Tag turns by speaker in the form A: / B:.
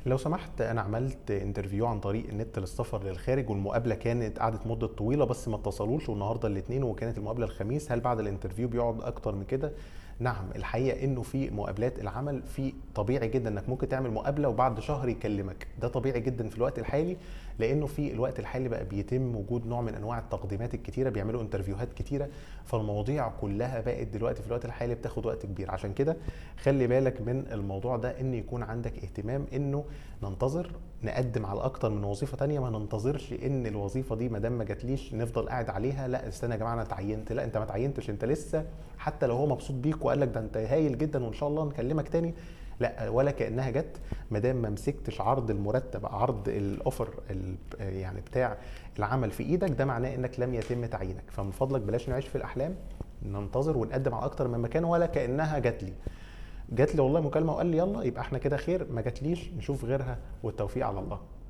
A: لو سمحت انا عملت انترفيو عن طريق النت للسفر للخارج والمقابله كانت قعدت مده طويله بس ما اتصلوش والنهارده الاثنين وكانت المقابله الخميس هل بعد الانترفيو بيقعد اكتر من كده نعم الحقيقه انه في مقابلات العمل في طبيعي جدا انك ممكن تعمل مقابله وبعد شهر يكلمك ده طبيعي جدا في الوقت الحالي لانه في الوقت الحالي بقى بيتم وجود نوع من انواع التقديمات الكتيره بيعملوا انترفيوهات كتيره فالمواضيع كلها بقت دلوقتي في الوقت الحالي بتاخد وقت كبير عشان كده خلي بالك من الموضوع ده ان يكون عندك اهتمام انه ننتظر نقدم على اكتر من وظيفه تانية ما ننتظرش ان الوظيفه دي ما دام ما جاتليش نفضل قاعد عليها لا استنى يا جماعه انا اتعينت لا انت ما اتعينتش انت لسه حتى لو هو مبسوط بيك وقال لك ده انت هايل جدا وان شاء الله نكلمك تاني لا ولا كانها جت ما دام ما مسكتش عرض المرتب عرض الاوفر يعني بتاع العمل في ايدك ده معناه انك لم يتم تعيينك فمن فضلك بلاش نعيش في الاحلام ننتظر ونقدم على اكتر من مكان ولا كانها جات لي جات لي والله مكالمه وقال لي يلا يبقى احنا كده خير ما جاتليش نشوف غيرها والتوفيق على الله